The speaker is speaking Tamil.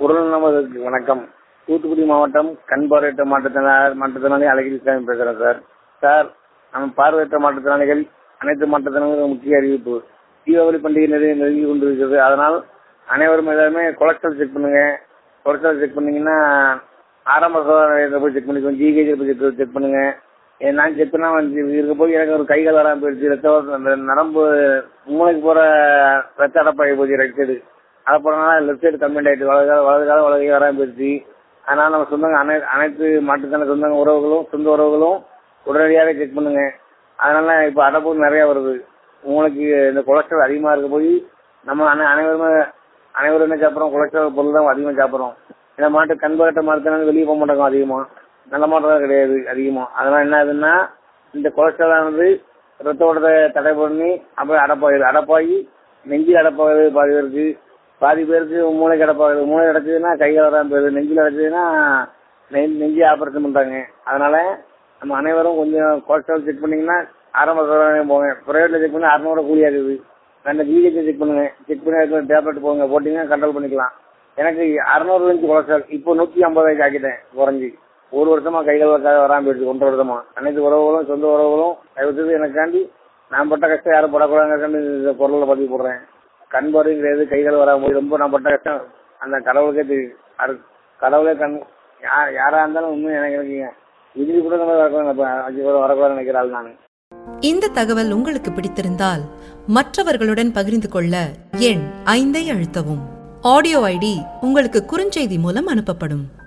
குரல் நமதுக்கு வணக்கம் தூத்துக்குடி மாவட்டம் கண் பார்வையற்ற மாற்றுத்திறனாளி மாற்றுத்திறனாளி அழகிரிசாமி பேசுறேன் சார் சார் நம்ம பார்வையற்ற மாற்றுத்திறனாளிகள் அனைத்து மாற்றுத்திறனாளிகளும் முக்கிய அறிவிப்பு தீபாவளி பண்டிகை நிறைய நெருங்கி கொண்டிருக்கிறது அதனால் அனைவரும் எல்லாருமே கொலஸ்ட்ரால் செக் பண்ணுங்க கொலஸ்ட்ரால் செக் பண்ணீங்கன்னா ஆரம்ப சுகாதார நிலையத்தில் போய் செக் பண்ணிக்கோங்க ஜிஹெச் போய் செக் செக் பண்ணுங்க ஏ, நான் செக் பண்ணா வந்து இருக்க போய் எனக்கு ஒரு கைகள் வராம போயிடுச்சு ரத்த ஓட்டம், அந்த நரம்பு மூளைக்கு போற ரத்த அடப்பாகி போச்சு ரைட் சைடு அதை போறதுனால லெஃப்ட் சைடு கம்மிட் ஆயிட்டு வலது கால வலது கால வலது கை வராம போயிடுச்சு அதனால நம்ம சொந்தங்க அனை அனைத்து மாற்றுத்தான சொந்தங்க உறவுகளும் சொந்த உறவுகளும் உடனடியாக செக் பண்ணுங்க அதனால இப்ப அடப்பு நிறைய வருது உங்களுக்கு இந்த கொலஸ்ட்ரால் அதிகமா இருக்க போய் நம்ம அனை அனைவருமே அனைவரும் என்ன சாப்பிட்றோம் கொலஸ்ட்ரால் பொருள் தான் அதிகமாக சாப்பிட்றோம் இந்த மாட்டு கண்பகட்ட மருத்துவம் வெளியே போக மாட்டாங்க அதிகமா நல்ல மாற்றம் கிடையாது அதிகமா அதனால என்ன ஆகுதுன்னா இந்த கொலஸ்ட்ரால் ஆனது ரத்த ஓட்டத்தை தடை பண்ணி அப்புறம் அடப்பாகுது அடப்பாகி நெஞ்சில் அடப்பாகுது பாதி பேருக்கு பாதி பேருக்கு மூளைக்கு அடப்பாகுது மூளை அடைச்சதுன்னா கையில் வராம போயிடுது நெஞ்சில் அடைச்சதுன்னா நெ- நெஞ்சு ஆபரேஷன் பண்றாங்க அதனால நம்ம அனைவரும் கொஞ்சம் கொலஸ்ட்ரால் செக் பண்ணீங்கன்னா ஆரம்ப சுகாதாரம் போங்க பிரைவேட்ல செக் பண்ணி அறுநூறு கூலி ஆகுது ரெண்டு ஜிஹெச் செக் பண்ணுங்க செக் பண்ணி டேப்லெட் போங்க போட்டீங்கன்னா கண்ட்ரோல் பண்ணிக்கலாம் எனக்கு அறுநூறு இருந்துச்சு கொலஸ்ட்ரால் இப்போ நூற்றி ஐம்பது ஆக்கிட்டேன் குறைஞ்சி ஒரு வருஷமா கைகள் வைக்காத வராம போயிடுச்சு ஒன்றரை வருஷமா அனைத்து உறவுகளும் சொந்த உறவுகளும் தயவுசெய்து எனக்காண்டி நான் பட்ட கஷ்டம் யாரும் படக்கூடாதுன்னு இந்த பொருளை பதிவு போடுறேன் கண் பார்வையும் கிடையாது கைகள் வராம போய் ரொம்ப நான் பட்ட கஷ்டம் அந்த கடவுளுக்கே தெரியும் அது கடவுளே கண் யார் யாரா இருந்தாலும் உண்மையை எனக்கு நினைக்கிறீங்க விதி கூட நம்ம வரக்கூடாது அஞ்சு பேர் வரக்கூடாதுன்னு நினைக்கிற ஆள் நான் இந்த தகவல் உங்களுக்கு பிடித்திருந்தால் மற்றவர்களுடன் பகிர்ந்து கொள்ள எண் ஐந்தை அழுத்தவும் ஆடியோ ஐடி உங்களுக்கு குறுஞ்செய்தி மூலம் அனுப்பப்படும்